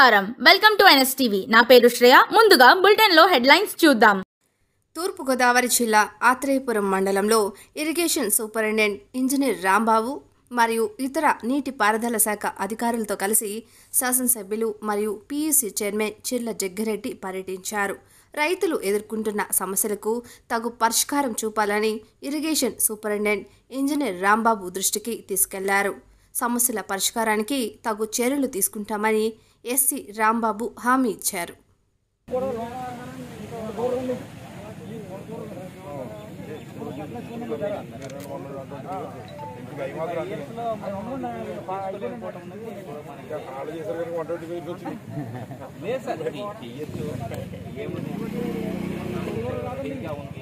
నమస్కారం welcome to NS TV నా పేరు శ్రేయ ముందుగా బులెటిన్ లో హెడ్లైన్స్ చూద్దాం తూర్పుగోదావరి జిల్లా ఆత్రేయపురం మండలంలో ఇరిగేషన్ సూపరింటెండెంట్ ఇంజనీర్ రాంబాబు మరియు ఇతర నీటిపారుదల శాఖ అధికారులతో కలిసి శాసనసభ్యులు మరియు పీయూసీ చైర్మన్ చిర్ల జగ్గిరెడ్డి పర్యటించారు రైతులు ఎదుర్కొంటున్న సమస్యలకు తగు పరిష్కారం చూపాలని ఇరిగేషన్ సూపరింటెండెంట్ ఇంజనీర్ రాంబాబు దృష్టికి తీసుకెళ్లారు సమస్యల పరిష్కారానికి తగు చర్యలు తీసుకుంటామని ఎస్సీ రాంబాబు హామీ ఇచ్చారు లేదు సార్ చెయ్యొచ్చు ఏముంది ఇంకా ఉంది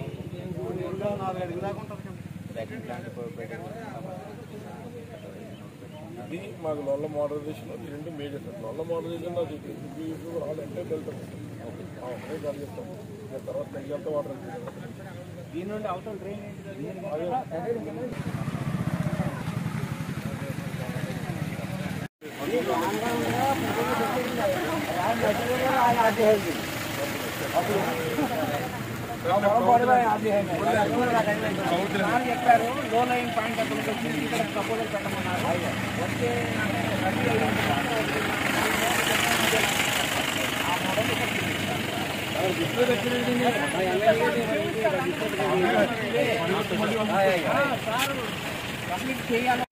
బ్యాకింగ్ ప్లాంట్ పెట్టారు ఇది మాకు లొల్ల మోడరైజేషన్ ఈ రెండు మేజర్ సార్ లొల్ల మోడరైజేషన్ అది రావాలంటే వెళ్తాం ఒకటే గాలి చెప్తాం ఇక తర్వాత నెగ్గినంత వాటర్ దీని నుండి అవతల ట్రైన్ ఏంటి చెప్పారు లో లైన్ పాయింట్ అక్కడ వచ్చి ఇక్కడ ప్రపోజల్ పెట్టమన్నారు వస్తే కంప్లీట్ చేయాలి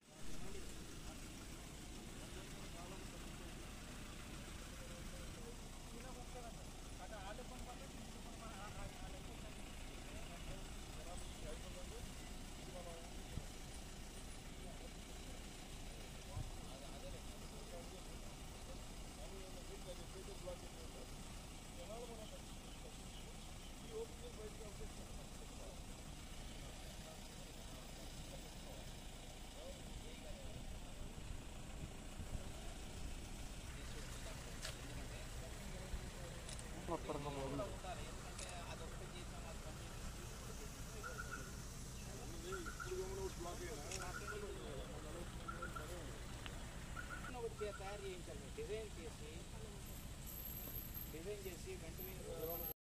తయారు చేయించాలి డిజైన్ చేసి డిజైన్ చేసి వెంటనే